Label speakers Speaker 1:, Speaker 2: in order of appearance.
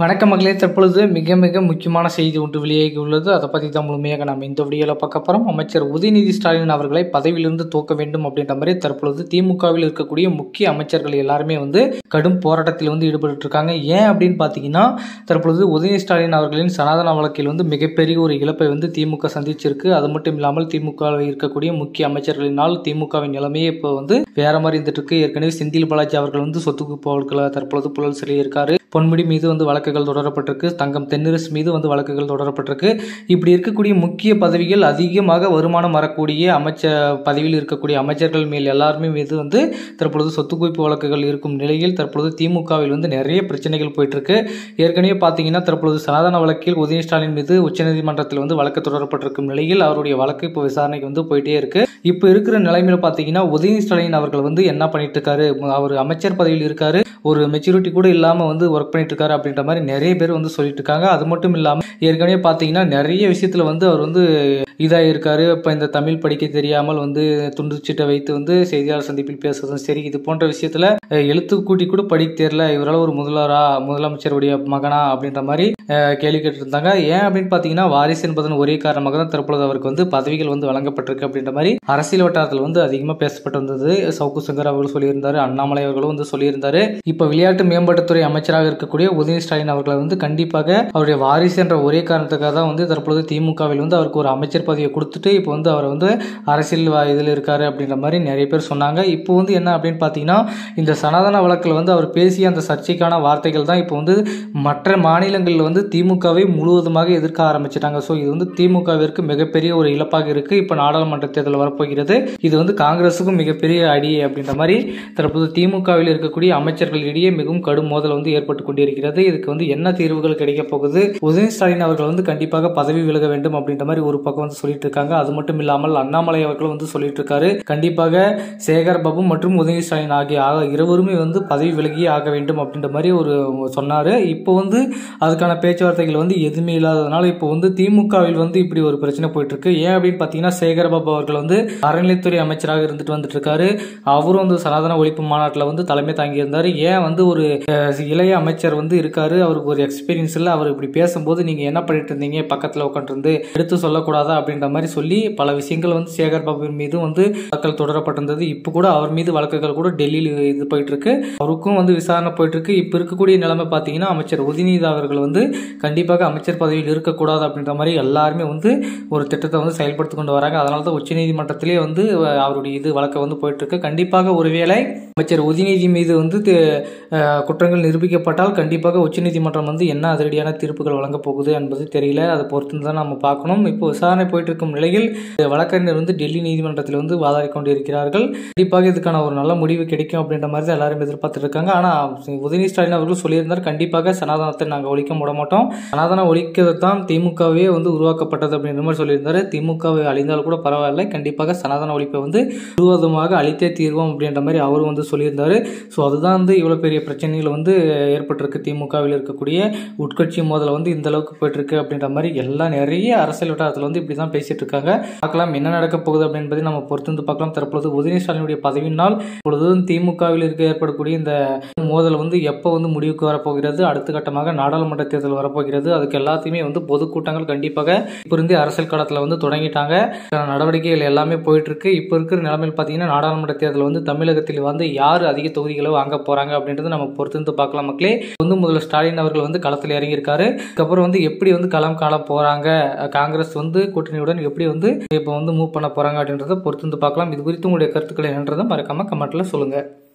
Speaker 1: வணக்கம் மகளே தற்பொழுது மிக மிக முக்கியமான செய்தி ஒன்று வெளியாகி உள்ளது அதை பற்றி தான் முழுமையாக நம்ம இந்த வீடியோவில் பார்க்க போகிறோம் அமைச்சர் உதயநிதி ஸ்டாலின் அவர்களை பதவியிலிருந்து தூக்க வேண்டும் அப்படின்ற மாதிரி தற்பொழுது திமுகவில் இருக்கக்கூடிய முக்கிய அமைச்சர்கள் எல்லாருமே வந்து கடும் போராட்டத்தில் வந்து ஈடுபட்டு இருக்காங்க ஏன் அப்படின்னு பார்த்தீங்கன்னா தற்பொழுது உதயநிதி ஸ்டாலின் அவர்களின் சனாதன வழக்கில் வந்து மிகப்பெரிய ஒரு இழப்பை வந்து திமுக சந்திச்சிருக்கு அது மட்டும் இல்லாமல் திமுகவில் இருக்கக்கூடிய முக்கிய அமைச்சர்களினால் திமுகவின் நிலைமையே இப்போ வந்து வேற மாதிரி இருந்துட்டு இருக்கு ஏற்கனவே செந்தில் பாலாஜி அவர்கள் வந்து சொத்து குவிப்பு வழக்கில் தற்பொழுது புழல் சிறையில் இருக்காரு பொன்முடி மீது வந்து வழக்குகள் தொடரப்பட்டிருக்கு தங்கம் தென்னரசு மீது வந்து வழக்குகள் தொடரப்பட்டிருக்கு இப்படி இருக்கக்கூடிய முக்கிய பதவிகள் அதிகமாக வருமானம் வரக்கூடிய அமைச்சர் பதவியில் இருக்கக்கூடிய அமைச்சர்கள் மேல் எல்லாருமே மீது வந்து தற்பொழுது சொத்து குவிப்பு வழக்குகள் இருக்கும் நிலையில் தற்பொழுது திமுகவில் வந்து நிறைய பிரச்சனைகள் போயிட்டு இருக்கு ஏற்கனவே பார்த்தீங்கன்னா தற்பொழுது சனாதன வழக்கில் உதய ஸ்டாலின் மீது உச்சநீதிமன்றத்தில் வந்து வழக்கு தொடரப்பட்டிருக்கும் நிலையில் அவருடைய வழக்கு இப்போ விசாரணைக்கு வந்து போயிட்டே இருக்கு இப்போ இருக்கிற நிலைமையில பார்த்தீங்கன்னா உதய ஸ்டாலின் அவர்கள் வந்து என்ன பண்ணிட்டு இருக்காரு அவர் அமைச்சர் பதவியில் இருக்காரு ஒரு மெச்சூரிட்டி கூட இல்லாமல் வந்து ஒர்க் பண்ணிட்டு இருக்காரு அப்படின்ற மாதிரி நிறைய பேர் வந்து சொல்லிட்டு இருக்காங்க அது மட்டும் இல்லாமல் ஏற்கனவே பார்த்தீங்கன்னா நிறைய விஷயத்தில் வந்து அவர் வந்து இதாக இருக்காரு இப்போ இந்த தமிழ் படிக்க தெரியாமல் வந்து துண்டுச்சீட்டை வைத்து வந்து செய்தியாளர் சந்திப்பில் பேசுறதும் சரி இது போன்ற விஷயத்தில் எழுத்து கூட்டி கூட படிக்க தெரியல இவரால் ஒரு முதல்வரா முதலமைச்சருடைய மகனா அப்படின்ற மாதிரி அஹ், கேள்வி கேட்டிருந்தாங்க ஏன் அப்படின்னு பார்த்தீங்கன்னா வாரிசு என்பதன் ஒரே காரணமாக தான் தற்பொழுது அவருக்கு வந்து பதவிகள் வந்து வழங்கப்பட்டிருக்கு அப்படின்ற மாதிரி அரசியல் வட்டாரத்தில் வந்து அதிகமாக பேசப்பட்டு வந்தது சவுக்கு சங்கர் அவர்கள் சொல்லியிருந்தாரு அண்ணாமலை அவர்களும் வந்து சொல்லியிருந்தாரு இப்போ விளையாட்டு மேம்பாட்டுத்துறை அமைச்சராக இருக்கக்கூடிய உதயநிதி ஸ்டாலின் அவர்களை வந்து கண்டிப்பாக அவருடைய வாரிசு என்ற ஒரே காரணத்துக்காக தான் வந்து தற்பொழுது திமுகவில் வந்து அவருக்கு ஒரு அமைச்சர் பதவியை கொடுத்துட்டு இப்போ வந்து அவர் வந்து அரசியல் வா- இதில் இருக்காரு அப்படின்ற மாதிரி நிறைய பேர் சொன்னாங்க இப்போ வந்து என்ன அப்படின்னு பார்த்தீங்கன்னா இந்த சனாதன வழக்கில் வந்து அவர் பேசிய அந்த சர்ச்சைக்கான வார்த்தைகள் தான் இப்போ வந்து மற்ற மாநிலங்களில் வந்து திமுகவை முழுவதுமாக எதிர்க்க ஆரம்பிச்சிட்டாங்க ஸோ இது வந்து திமுகவிற்கு மிகப்பெரிய ஒரு இழப்பாக இருக்கு இப்போ நாடாளுமன்ற தேர்தல் வரப்போகிறது இது வந்து காங்கிரஸுக்கும் மிகப்பெரிய அடி அப்படின்ற மாதிரி தற்போது திமுகவில் இருக்கக்கூடிய அமைச்சர்களிடையே மிகவும் கடும் மோதல் வந்து ஏற்பட்டு கொண்டிருக்கிறது இதுக்கு வந்து என்ன தீர்வுகள் கிடைக்க போகுது உதயநிதி ஸ்டாலின் அவர்கள் வந்து கண்டிப்பாக பதவி விலக வேண்டும் அப்படின்ற மாதிரி ஒரு பக்கம் வந்து சொல்லிட்டு இருக்காங்க அது மட்டும் இல்லாமல் அண்ணாமலை அவர்களும் வந்து சொல்லிட்டு இருக்காரு கண்டிப்பாக சேகர் பாபு மற்றும் உதயநிதி ஸ்டாலின் ஆகிய ஆக- இருவருமே வந்து பதவி விலகியே ஆக வேண்டும் அப்படின்ற மாதிரி ஒரு சொன்னாரு இப்போ வந்து அதுக்கான பேச்சுவார்த்தைகள் வந்து எதுவுமே இல்லாததுனால இப்போ வந்து திமுகவில் வந்து இப்படி ஒரு பிரச்சனை போயிட்டு இருக்கு ஏன் அப்படின்னு பார்த்தீங்கன்னா சேகர் பாபு அவர்கள் வந்து அறநிலைத்துறை அமைச்சராக இருந்துட்டு வந்துட்டு இருக்காரு அவரும் வந்து சனாதன ஒழிப்பு மாநாட்டில் வந்து தலைமை தாங்கி இருந்தார் ஏன் வந்து ஒரு அஹ், இளைய அமைச்சர் வந்து இருக்காரு அவருக்கு ஒரு எக்ஸ்பீரியன்ஸ் இல்லை அவர் இப்படி பேசும்போது நீங்க என்ன பண்ணிட்டு இருந்தீங்க பக்கத்தில் உட்காந்துருந்து எடுத்து சொல்லக்கூடாதா அப்படின்ற மாதிரி சொல்லி பல விஷயங்கள் வந்து சேகர் பாபு மீது வந்து வழக்குகள் தொடரப்பட்டிருந்தது இப்போ கூட அவர் மீது வழக்குகள் கூட டெல்லியில் இது போயிட்டு இருக்கு அவருக்கும் வந்து விசாரணை போயிட்டு இருக்கு இப்போ இருக்கக்கூடிய நிலைமை பார்த்தீங்கன்னா அமைச்சர் உதயநிதி அவர்கள் வந்து கண்டிப்பாக அமைச்சர் பதவியில் இருக்கக்கூடாது அப்படின்ற மாதிரி எல்லாருமே வந்து ஒரு திட்டத்தை வந்து செயல்படுத்தி கொண்டு வராங்க அதனால தான் உச்சநீதிமன்றத்திலே வந்து அவருடைய இது வழக்கை வந்து போயிட்டு இருக்கு கண்டிப்பாக ஒருவேளை அமைச்சர் உதயநிதி மீது வந்து தி- அஹ், குற்றங்கள் நிரூபிக்கப்பட்டால் கண்டிப்பாக உச்சநீதிமன்றம் வந்து என்ன அதிரடியான தீர்ப்புகள் வழங்கப் போகுது என்பது தெரியல அதை பொறுத்து தான் நம்ம பார்க்கணும் இப்போ விசாரணை போயிட்டு இருக்கும் நிலையில் வழக்கறிஞர் வந்து டெல்லி நீதிமன்றத்தில் வந்து வாதாடி கொண்டிருக்கிறார்கள் கண்டிப்பாக இதுக்கான ஒரு நல்ல முடிவு கிடைக்கும் அப்படின்ற மாதிரி தான் எல்லாரும் எதிர்பார்த்துட்டு இருக்காங்க ஆனால் உதயநிதி ஸ்டாலின் அவர்கள் சொல்லியிருந்தார் கண்டிப்பாக சனாதனத்தை நாங்கள் ஒழிக்க விட மாட்டோம் சனாதனம் ஒழிக்கிறது தான் திமுகவே வந்து உருவாக்கப்பட்டது அப்படின்ற மாதிரி சொல்லியிருந்தாரு திமுகவை அழிந்தால் கூட பரவாயில்லை கண்டிப்பாக சனாதன ஒழிப்பை வந்து முழுவதுமாக அழித்தே தீர்வோம் அப்படின்ற மாதிரி அவரும் வந்து சொல்லியிருந்தாரு ஸோ அதுதான் வந்து இவ்வளோ பெரிய பிரச்சனைகள் வந்து ஏற்பட்டிருக்கு திமுகவில் இருக்கக்கூடிய உட்கட்சி மோதல் வந்து இந்த அளவுக்கு போயிட்டுருக்கு அப்படின்ற மாதிரி எல்லாம் நிறைய அரசியல் வட்டாரத்தில் வந்து இப்படி தான் பேசிட்டு இருக்காங்க பார்க்கலாம் என்ன நடக்க போகுது அப்படின்றதை நம்ம பொறுத்து வந்து பார்க்கலாம் தற்பொழுது உதயநிதி ஸ்டாலினுடைய பதவியினால் இப்பொழுதும் திமுகவில் இருக்க ஏற்படக்கூடிய இந்த மோதல் வந்து எப்போ வந்து முடிவுக்கு வரப்போகிறது அடுத்த கட்டமாக நாடாளுமன்ற தேர்தல் வரப்போகிறது அதுக்கு எல்லாத்தையுமே வந்து பொதுக்கூட்டங்கள் கண்டிப்பாக இப்போ இருந்தே அரசியல் களத்தில் வந்து தொடங்கிட்டாங்க அதுக்கான நடவடிக்கைகள் எல்லாமே போயிட்டு இருக்கு இப்போ இருக்கிற நிலைமையில் பார்த்தீங்கன்னா நாடாளுமன்ற தேர்தல் வந்து தமிழகத்தில் வந்து யார் அதிக தொகுதிகளை வாங்க போறாங்க அப்படின்றது நம்ம பொறுத்து வந்து பார்க்கலாம் மக்களே வந்து முதல்ல ஸ்டாலின் அவர்கள் வந்து களத்தில் இறங்கியிருக்காரு அதுக்கப்புறம் வந்து எப்படி வந்து களம் காண போறாங்க காங்கிரஸ் வந்து கூட்டணியுடன் எப்படி வந்து இப்போ வந்து மூவ் பண்ண போறாங்க அப்படின்றத பொறுத்து வந்து பார்க்கலாம் இது குறித்து உங்களுடைய கருத்துக்களை என்னன்றதை மறக்காம கமெண்ட்ல சொல்லுங்க